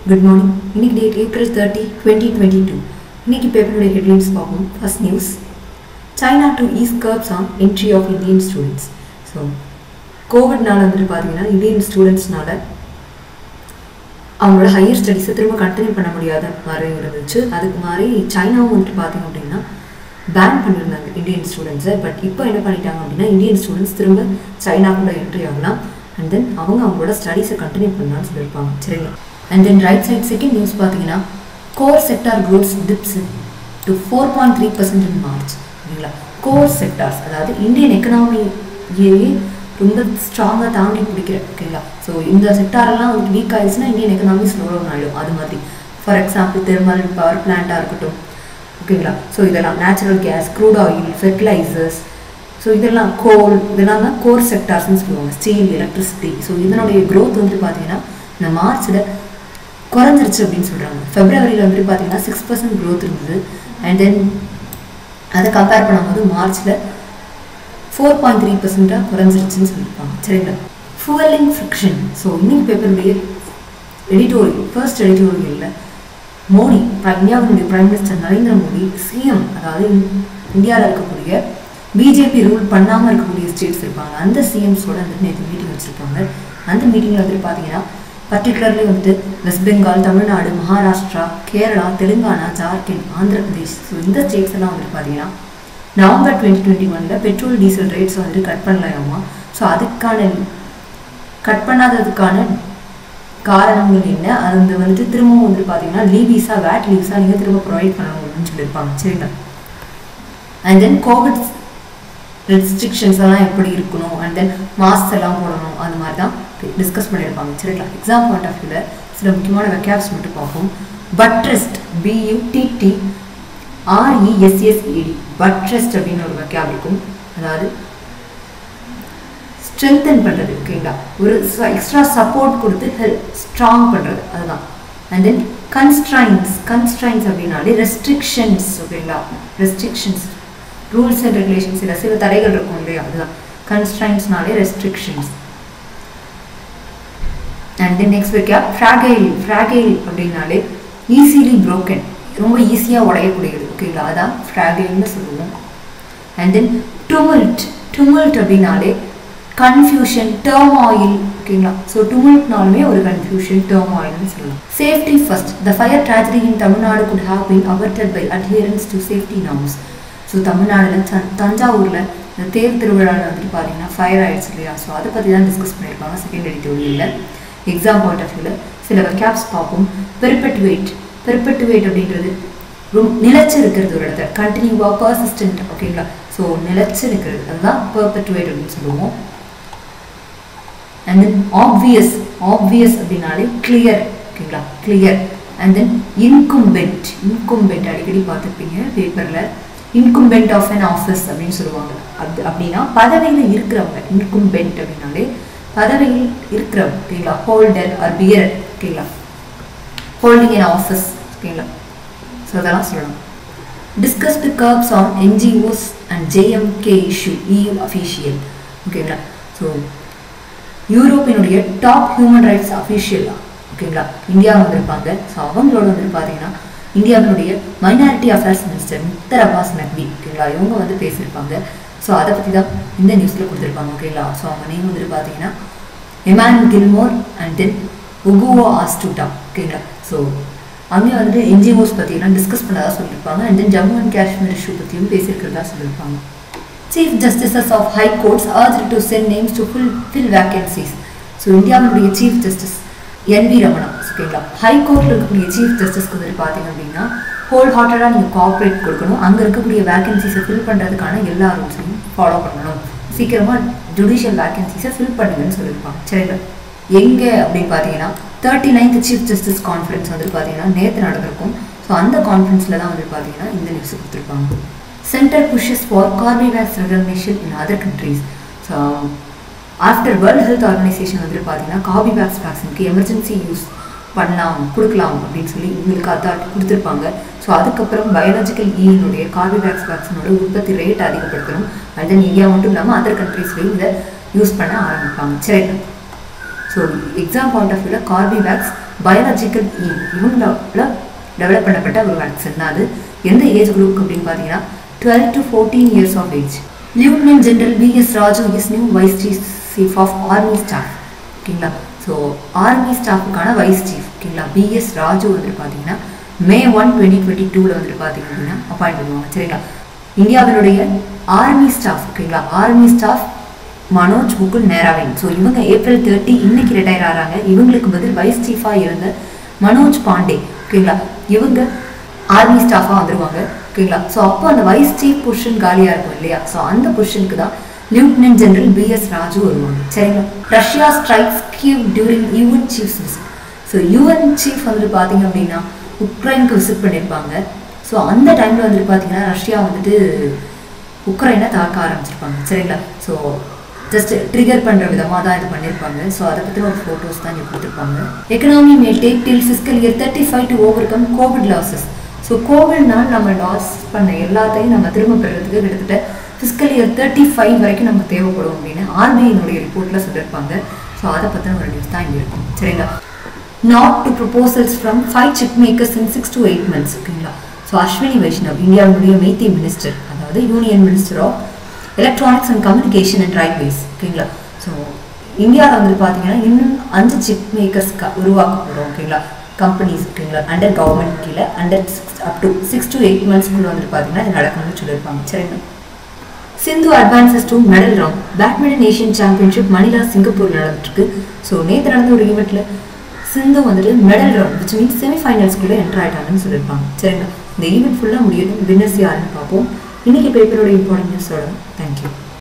good morning இன்னைக்கு date April thirty twenty twenty two இன்னைக்கு பேப்பருடைய ஹெட்லைன்ஸ் பார்ப்போம் first news China to ease curbs on entry of Indian students so கோவிட்னால வந்துட்டு பார்த்தீங்கன்னா இந்தியன் ஸ்டூடெண்ட்ஸ்னால அவங்களோட ஹையர் ஸ்டடீஸை திரும்ப கண்டினியூ பண்ண முடியாத மாதிரி இருந்துச்சு அதுக்கு மாதிரி சைனாவும் வந்துட்டு பார்த்தீங்க அப்படின்னா பேன் பண்ணியிருந்தாங்க இந்தியன் ஸ்டூடெண்ட்ஸை பட் இப்போ என்ன பண்ணிட்டாங்க அப்படின்னா இந்தியன் ஸ்டூடெண்ட்ஸ் திரும்ப சைனாக்குள்ள என்ட்ரி ஆகலாம் அண்ட் தென் அவங்க அவங்களோட ஸ்டடீஸை கண்டினியூ பண்ணலாம்னு சொல்லியிருப்பாங்க சரிங்களா and then right side second news பார்த்தீங்கன்னா core sector growths dips to four point three percent in March சரிங்களா கோர் செக்டார்ஸ் அதாவது இந்தியன் எக்கனாமியே ரொம்ப ஸ்ட்ராங்காக தாண்டி பிடிக்கிற ஓகேங்களா ஸோ இந்த செக்டாரெல்லாம் வந்து வீக் ஆயிடுச்சுன்னா இந்தியன் எக்கனாமி ஸ்லோ டவுன் ஆகிடும் அது மாதிரி ஃபார் எக்ஸாம்பிள் தெர்மல் பவர் பிளான்ட்டாக இருக்கட்டும் ஓகேங்களா ஸோ இதெல்லாம் natural gas crude oil fertilisers so இதெல்லாம் கோல் இதெல்லாம் தான் கோர் செக்டார்ஸ்னு சொல்லுவாங்க ஸ்டீல் எலக்ட்ரிசிட்டி ஸோ இதனுடைய க்ரோத் வந்து பார்த்தீங்கன்னா இந்த மார்ச்சில் குறைஞ்சிருச்சு அப்படின்னு சொல்கிறாங்க ஃபெப்ரவரியில் வந்துட்டு பார்த்தீங்கன்னா சிக்ஸ் பர்சன்ட் க்ரோத் இருந்தது அண்ட் தென் அதை கம்பேர் பண்ணும்போது மார்ச்சில் ஃபோர் பாயிண்ட் த்ரீ பர்சென்ட்டாக குறைஞ்சிருச்சுன்னு சொல்லியிருப்பாங்க சரிங்களா ஃபுவலிங் ஃப்ரிக்ஷன் ஸோ இன்னைக்கு பேப்பருடைய எடிட்டோரியல் ஃபர்ஸ்ட் எடிட்டோரியலில் மோடி இந்தியாவினுடைய prime minister Narendra Modi CM அதாவது இந்தியாவில் இருக்கக்கூடிய பிஜேபி ரூல் பண்ணாமல் இருக்கக்கூடிய ஸ்டேட்ஸ் இருப்பாங்க அந்த சிஎம்ஸோட வந்துட்டு நேற்று மீட்டிங் வச்சுருப்பாங்க அந்த மீட்டிங்கில் வந்துட்டு பார்த்தீங்கன்னா பர்டிகுலர்லி வந்துட்டு வெஸ்ட் பெங்கால் தமிழ்நாடு மகாராஷ்டிரா கேரளா தெலுங்கானா ஜார்க்கண்ட் ஆந்திர பிரதேஷ் ஸோ இந்த ஸ்டேட்ஸ் எல்லாம் வந்துட்டு பார்த்தீங்கன்னா நவம்பர் டுவெண்ட்டி டுவெண்ட்டி ஒனில் பெட்ரோல் டீசல் ரேட்ஸ் வந்துட்டு கட் பண்ணலாமா ஸோ அதுக்கான கட் பண்ணாததுக்கான காரணங்கள் என்ன அது வந்துட்டு திரும்பவும் வந்துட்டு பார்த்தீங்கன்னா லீவீஸாக வேட் லீவ்ஸாக நீங்கள் திரும்ப ப்ரொவைட் பண்ணணும் அப்படின்னு சொல்லியிருப்பாங்க சரிங்களா அண்ட் தென் கோவிட் ரெஸ்ட்ரிக்ஷன்ஸ் எல்லாம் எப்படி இருக்கணும் அண்ட் தென் மாஸ்க் எல்லாம் போடணும் அந்த மாதிரி தான் டிஸ்கஸ் பண்ணியிருப்பாங்க சரிங்களா எக்ஸாம் பாயிண்ட் ஆஃப் வியூவில் சில முக்கியமான வெக்கேப்ஸ் மட்டும் பார்ப்போம் பட்ரெஸ்ட் பியூடிடி ஆர்இஎஸ்எஸ்ஏடி பட்ரெஸ்ட் அப்படின்னு ஒரு வெக்கேப் இருக்கும் அதாவது ஸ்ட்ரென்தன் பண்ணுறது ஓகேங்களா ஒரு எக்ஸ்ட்ரா சப்போர்ட் கொடுத்து ஹெல்ப் ஸ்ட்ராங் பண்ணுறது அதுதான் அண்ட் தென் கன்ஸ்ட்ரைன்ஸ் கன்ஸ்ட்ரைன்ஸ் அப்படின்னாலே ரெஸ்ட்ரிக்ஷன்ஸ் ஓகேங்களா ரெஸ்ட்ரிக்ஷன்ஸ் ரூல்ஸ் அண்ட் ரெகுலேஷன்ஸ் இல்லை சில தடைகள் இருக்கும் இல்லையா அதுதான் கன்ஸ்ட்ரைன்ஸ்னாலே ரெஸ்ட்ரிக்ஷன்ஸ் அண்ட் தென் நெக்ஸ்ட் வைக்கா ஃப்ராகைல் ஃப்ராகைல் அப்படின்னாலே ஈஸிலி ப்ரோக்கன் ரொம்ப ஈஸியாக உடையக்கூடியது ஓகேங்களா அதான் ஃப்ராகைல்னு சொல்லுவோம் அண்ட் தென் டுமல்ட் டுமல்ட் அப்படின்னாலே கன்ஃபியூஷன் டேர்ம் ஆயில் ஓகேங்களா ஸோ டுமல்ட்னாலுமே ஒரு கன்ஃபியூஷன் டேர்ம் ஆயில்னு சொல்லலாம் safety first the fire tragedy in Tamil Nadu could have been averted by adherence to safety norms so தமிழ்நாடுல தஞ்சாவூரில் இந்த தேர் திருவிழாவில் வந்துட்டு பார்த்தீங்கன்னா ஃபயர் ஆயிடுச்சு இல்லையா ஸோ அதை பற்றி தான் டிஸ்கஸ் பண்ணியிருப்பாங்க செகண்ட் எடிட்டோரியலில் எக்ஸாம் பாயிண்ட் ஆஃப் வியூவில் சில வெக்கேப்ஸ் பார்ப்போம் பெர்பெட்டுவேட் பெர்பெட்டுவேட் அப்படின்றது ரொம்ப நிலச்சி இருக்கிறது ஒரு இடத்துல கண்டினியூவாக பர்சிஸ்டன்ட் ஓகேங்களா ஸோ நிலச்சி இருக்கிறது அதுதான் பெர்பெட்டுவேட் அப்படின்னு சொல்லுவோம் அண்ட் தென் ஆப்வியஸ் ஆப்வியஸ் அப்படின்னாலே கிளியர் ஓகேங்களா clear and then incumbent incumbent அடிக்கடி பார்த்துருப்பீங்க பேப்பரில் இன்கும்பென்ட் ஆஃப் அன் ஆஃபீஸ் அப்படின்னு சொல்லுவாங்க அது அப்படின்னா பதவியில் இருக்கிறவங்க இன்கும்பென்ட் அப்படின்னாலே பதவியில் இருக்கிறவங்க ஓகேங்களா ஹோல்டர் ஆர் பியர் ஓகேங்களா ஹோல்டிங் அன் ஆஃபீஸ் ஓகேங்களா ஸோ அதெல்லாம் சொல்லணும் discussed curbs on NGOs and J and K issue EU official ஓகேங்களா ஸோ யூரோப்பினுடைய டாப் ஹியூமன் ரைட்ஸ் அஃபீஷியல் ஓகேங்களா இந்தியா வந்திருப்பாங்க ஸோ அவங்களோட வந்துட்டு பார்த்தீங்கன்னா இந்தியாவினுடைய minority affairs minister Mukhtar Abbas Naqvi ஓகேங்களா இவங்க வந்து பேசியிருப்பாங்க ஸோ அதை பற்றி தான் இந்த நியூஸில் கொடுத்துருப்பாங்க ஓகேங்களா ஸோ அவங்க நேம் வந்துட்டு பார்த்தீங்கன்னா எமான் கில்மோர் அண்ட் தென் உகுவோ ஆஸ்டூட்டா ஓகேங்களா ஸோ அங்கே வந்துட்டு என்ஜிஓஸ் பற்றியெல்லாம் டிஸ்கஸ் பண்ணதா சொல்லியிருப்பாங்க and then Jammu and Kashmir issue பற்றியும் பேசியிருக்கிறதா சொல்லியிருப்பாங்க chief justices of high courts urge to send names to fulfil vacancies so இந்தியாவினுடைய chief justice N V Ramana ஓகேங்களா ஹை கோர்ட்டில் இருக்கக்கூடிய சீஃப் ஜஸ்டிஸ்க்கு வந்துட்டு பார்த்தீங்க அப்படின்னா ஹோல் ஹார்ட்டடாக நீங்கள் கோஆப்ரேட் கொடுக்கணும் அங்கே இருக்கக்கூடிய வேகன்சிஸை ஃபில் பண்ணுறதுக்கான எல்லா ரூல்ஸையும் ஃபாலோ பண்ணணும் சீக்கிரமாக ஜுடிஷியல் வேகன்சிஸை ஃபில் பண்ணுங்கன்னு சொல்லியிருப்பாங்க சரிங்களா எங்கே அப்படின்னு பார்த்தீங்கன்னா thirty ninth chief justice conference வந்துட்டு பார்த்தீங்கன்னா நேற்று நடந்திருக்கும் ஸோ அந்த கான்ஃபரன்ஸில் தான் வந்துட்டு பார்த்தீங்கன்னா இந்த நியூஸ் கொடுத்துருப்பாங்க centre pushes for Corbevax recognition in other countries so after World Health Organisation வந்துட்டு பார்த்தீங்கன்னா கார்பிவேக்ஸ் வேக்சினுக்கு எமர்ஜென்சி யூஸ் பண்ணலாம் கொடுக்கலாம் அப்படின்னு சொல்லி இவங்களுக்கு அத்தாரிட்டி கொடுத்துருப்பாங்க ஸோ அதுக்கப்புறம் பயாலஜிக்கல் ஈனுடைய கார்பிவேக்ஸ் வேக்சினோட உற்பத்தி ரேட் அதிகப்படுத்தணும் அண்ட் தென் இந்தியா மட்டும் இல்லாமல் அதர் கண்ட்ரீஸ்லையும் இதை யூஸ் பண்ண ஆரம்பிப்பாங்க சரி ஸோ எக்ஸாம் பாயிண்ட் ஆஃப் வியூவில் கார்பிவேக்ஸ் பயாலஜிக்கல் இ இவங்களால டெவலப் பண்ணப்பட்ட ஒரு வேக்சின் தான் அது எந்த ஏஜ் குரூப் அப்படின்னு பார்த்தீங்கன்னா twelve to fourteen years of age Lieutenant General B S Raju is new vice chief of army staff ஓகேங்களா ஸோ ஆர்மி ஸ்டாஃபுக்கான வைஸ் சீஃப் ஓகேங்களா பிஎஸ் ராஜு வந்துட்டு பார்த்தீங்கன்னா மே ஒன் டுவெண்ட்டி டுவெண்ட்டி டூவில் வந்துட்டு பார்த்தீங்க அப்படின்னா அப்பாயிண்ட் பண்ணுவாங்க சரிங்களா இந்தியாவினுடைய ஆர்மி ஸ்டாஃப் ஓகேங்களா ஆர்மி ஸ்டாஃப் மனோஜ் முகுல் நேராவின் ஸோ இவங்க ஏப்ரல் தேர்ட்டி இன்னைக்கு ரிட்டையர் ஆகிறாங்க இவங்களுக்கு பதில் வைஸ் சீஃபாக இருந்த மனோஜ் பாண்டே ஓகேங்களா இவங்க ஆர்மி ஸ்டாஃபாக வந்துருவாங்க ஓகேங்களா ஸோ அப்போ அந்த வைஸ் சீஃப் பொசிஷன் காலியாக இருக்கும் இல்லையா ஸோ அந்த பொசிஷனுக்கு தான் Lieutenant General B S Raju வருவாங்க சரிங்களா Russia strikes Kyiv during UN chief visit so UN chief வந்துட்டு பார்த்தீங்க அப்படின்னா உக்ரைனுக்கு விசிட் பண்ணியிருப்பாங்க ஸோ அந்த டைமில் வந்துட்டு பார்த்தீங்கன்னா ரஷ்யா வந்துட்டு உக்ரைனை தாக்க ஆரம்பிச்சிருப்பாங்க சரிங்களா ஸோ ஜஸ்ட் ட்ரிகர் பண்ணுற விதமாக தான் இது பண்ணியிருப்பாங்க ஸோ அதை பற்றின ஒரு ஃபோட்டோஸ் தான் இங்கே கொடுத்துருப்பாங்க economy may take till fiscal year thirty five to overcome covid losses so கோவிட்னால் நம்ம லாஸ் பண்ண எல்லாத்தையும் நம்ம திரும்ப பெறுறதுக்கு கிட்டத்தட்ட ஃபிஸ்கல் இயர் தேர்ட்டி ஃபைவ் வரைக்கும் நமக்கு தேவைப்படும் அப்படின்னு ஆர்பிஐனுடைய ரிப்போர்ட்டில் சொல்லியிருப்பாங்க ஸோ அதை பற்றின ஒரு நியூஸ் தான் இங்கே இருக்கும் சரிங்களா nod to proposals from five chip makers in six to eight months ஓகேங்களா ஸோ அஸ்வினி வைஷ்ணவ் இந்தியாவுடைய மெய்த்தி மினிஸ்டர் அதாவது union minister of electronics and communication and railways ஓகேங்களா ஸோ இந்தியாவில் வந்து பார்த்தீங்கன்னா இன்னும் அஞ்சு சிப் மேக்கர்ஸ் உருவாக்க போகிறோம் ஓகேங்களா கம்பெனிஸ் ஓகேங்களா அண்டர் கவர்மெண்ட் கீழே under six up to six to eight மந்த்ஸ்க்குள்ள வந்துட்டு பார்த்தீங்கன்னா இது நடக்கணும்னு சொல்லியிருப்பாங்க சரிங்களா Sindhu advances to medal round badminton Asian championship Manila Singapore நடந்துட்டுருக்கு ஸோ நேற்று நடந்த ஒரு ஈவெண்ட்டில் சிந்து வந்துட்டு மெடல் ரவுண்ட் விச் மீன்ஸ் செமிஃபைனல்ஸ்குள்ளே என்டர் ஆயிட்டாங்கன்னு சொல்லியிருப்பாங்க சரிங்களா இந்த ஈவெண்ட் ஃபுல்லாக முடியட்டும் வின்னர்ஸ் யாருன்னு பார்ப்போம் இன்னைக்கு பேப்பரோட இம்பார்ட்டன்ட் நியூஸோட தேங்க்யூ